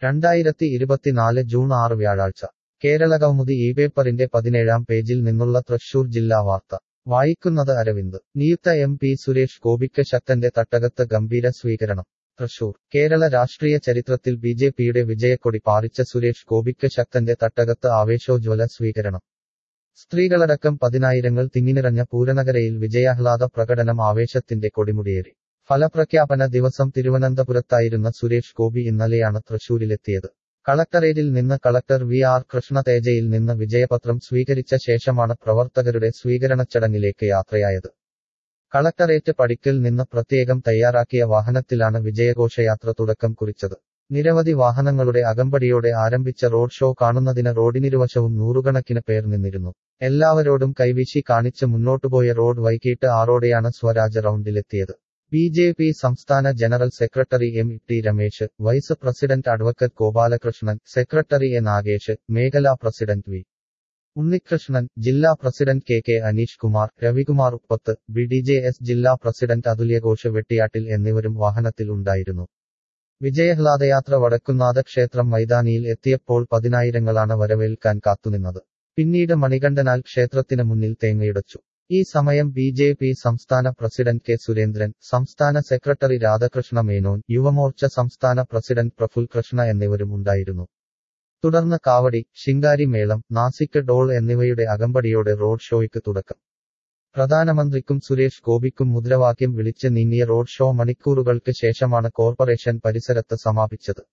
രണ്ടായിരത്തി ഇരുപത്തിനാല് ജൂൺ ആറ് വ്യാഴാഴ്ച കേരളകൗമുദി ഈ പേപ്പറിന്റെ പതിനേഴാം പേജിൽ നിന്നുള്ള തൃശൂർ ജില്ലാ വാർത്ത വായിക്കുന്നത് അരവിന്ദ് നിയുക്ത എം പി സുരേഷ് ഗോപിക്ക് ശക്തന്റെ തട്ടകത്ത് ഗംഭീര സ്വീകരണം തൃശൂർ കേരള രാഷ്ട്രീയ ചരിത്രത്തിൽ ബി ജെ പിയുടെ വിജയക്കൊടി പാറിച്ച സുരേഷ് ഗോപിക്ക് ശക്തന്റെ തട്ടകത്ത് ആവേശോജ്വല സ്വീകരണം സ്ത്രീകളടക്കം പതിനായിരങ്ങൾ തിങ്ങിനിറഞ്ഞ പൂരനഗരയിൽ വിജയാഹ്ലാദ പ്രകടനം ആവേശത്തിന്റെ കൊടിമുടിയേറി ഫലപ്രഖ്യാപന ദിവസം തിരുവനന്തപുരത്തായിരുന്ന സുരേഷ് ഗോപി ഇന്നലെയാണ് തൃശൂരിലെത്തിയത് കളക്ടറേറ്റിൽ നിന്ന് കളക്ടർ വി ആർ കൃഷ്ണതേജയിൽ നിന്ന് വിജയപത്രം സ്വീകരിച്ച ശേഷമാണ് പ്രവർത്തകരുടെ സ്വീകരണച്ചടങ്ങിലേക്ക് യാത്രയായത് കളക്ടറേറ്റ് പടിക്കൽ നിന്ന് പ്രത്യേകം തയ്യാറാക്കിയ വാഹനത്തിലാണ് വിജയഘോഷയാത്ര തുടക്കം കുറിച്ചത് നിരവധി വാഹനങ്ങളുടെ അകമ്പടിയോടെ ആരംഭിച്ച റോഡ് ഷോ കാണുന്നതിന് റോഡിനിരുവശവും നൂറുകണക്കിന് പേർ നിന്നിരുന്നു എല്ലാവരോടും കൈവീശി കാണിച്ച് മുന്നോട്ടുപോയ റോഡ് വൈകിട്ട് ആറോടെയാണ് സ്വരാജ് റൗണ്ടിലെത്തിയത് ബി ജെ പി സംസ്ഥാന general secretary M T Ramesh vice president advocate Gopalakrishnan secretary A Nagesh മേഖലാ പ്രസിഡന്റ് വി ഉണ്ണികൃഷ്ണൻ ജില്ലാ president K K Aneesh Kumar Ravikumar Uppath B D J S ജില്ലാ പ്രസിഡന്റ് അതുല്യഘോഷ് വെട്ടിയാട്ടിൽ എന്നിവരും വാഹനത്തിൽ ഉണ്ടായിരുന്നു വിജയഹ്ലാദയാത്ര വടക്കുന്നാഥ ക്ഷേത്രം മൈതാനിയിൽ എത്തിയപ്പോൾ പതിനായിരങ്ങളാണ് വരവേൽക്കാൻ കാത്തുനിന്നത് പിന്നീട് മണികണ്ഠനാൽ ക്ഷേത്രത്തിന് മുന്നിൽ തേങ്ങയുടച്ചു ഈ സമയം ബി ജെ പി സംസ്ഥാന പ്രസിഡന്റ് കെ സുരേന്ദ്രൻ സംസ്ഥാന സെക്രട്ടറി രാധാകൃഷ്ണ മേനോൻ യുവമോർച്ച സംസ്ഥാന പ്രസിഡന്റ് പ്രഫുൽ കൃഷ്ണ എന്നിവരും ഉണ്ടായിരുന്നു തുടർന്ന് കാവടി ശിങ്കാരി മേളം നാസിക് ഡോൾ എന്നിവയുടെ അകമ്പടിയോടെ റോഡ് ഷോയ്ക്ക് തുടക്കം പ്രധാനമന്ത്രിക്കും സുരേഷ് ഗോപിക്കും മുദ്രാവാക്യം വിളിച്ച് നീങ്ങിയ റോഡ് ഷോ മണിക്കൂറുകൾക്ക് ശേഷമാണ് കോർപ്പറേഷൻ പരിസരത്ത് സമാപിച്ചത്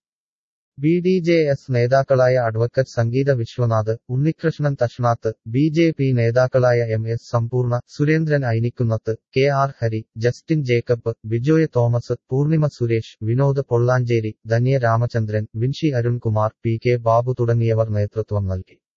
ബി ഡി ജെ എസ് നേതാക്കളായ advocate Sangeetha Viswanath Unnikrishnan Thashnath B J P നേതാക്കളായ M S Sampoorna Surendran Ainikkunnath K R Hari Justin Jacob Bijoy Thomas Poornima Suresh Vinod Pollancheri Dhanya Ramachandran Vinshi Arunkumar P K Babu തുടങ്ങിയവർ നേതൃത്വം നൽകി